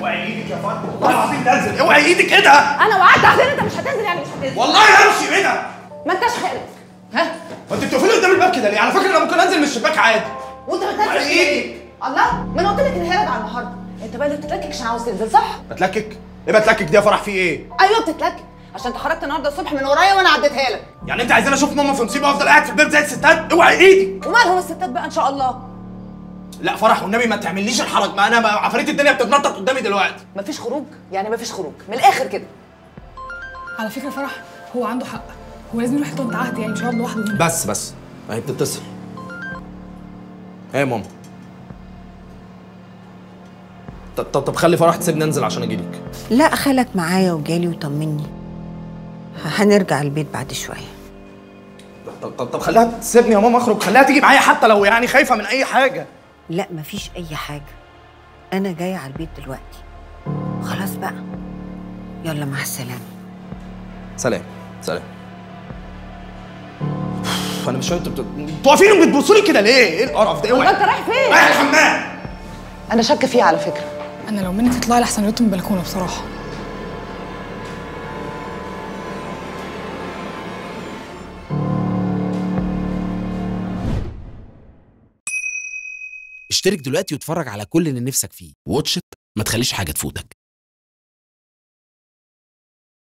اوعي ايدك يا فرح والله العظيم ننزل اوعي ايدك ايه ده انا وعدت عشان انت مش هتنزل يعني مش هتنزل والله همشي ايه ده ما انتش خارج ها هو انت بتقفلي قدام الباب كده ليه على فكره انا ممكن انزل من الشباك عادي وانت ما تنزلش على ايدي. الله ما انا قلت لك ان هي راجعه النهارده انت بقى اللي بتتلكك عشان عاوز تنزل صح بتلكك ايه بتلكك دي يا فرح في ايه ايوه بتتلكك عشان انت خرجت النهارده الصبح من ورايا وانا عديتها لك يعني انت عايزاني اشوف ماما في مصيبه وافضل قاعد في البيت زي الستات اوعي ايدك ومالهم الستات بقى ان شاء الله لا فرح والنبي ما تعمليش الحرج ما انا ما- عفاريت الدنيا بتتنطط قدامي دلوقتي مفيش خروج يعني مفيش خروج من الاخر كده على فكره فرح هو عنده حق هو لازم يروح يطلب عهد يعني مش هيقعد لوحده هنا بس بس ما هي بتتصل ايه يا ماما طب طب طب خلي فرح تسيبني انزل عشان اجيلك لا خالك معايا وجالي وطمني هنرجع البيت بعد شويه طب طب طب خليها تسيبني يا ماما اخرج خليها تيجي معايا حتى لو يعني خايفه من اي حاجه لا مفيش اي حاجه انا جايه على البيت دلوقتي خلاص بقى يلا مع السلامه سلام سلام انا مش فاهم انتوا بت- انتوا واقفين بتبصوا لي كده ليه؟ ايه القرف ده؟ والله اوعي انت رايح فين رايح الحمام انا شاكه فيه على فكره انا لو مني تطلعي لحسن ينط من البلكونه بصراحه اشترك دلوقتي واتفرج على كل اللي نفسك فيه واتش إت، ما تخليش حاجة تفوتك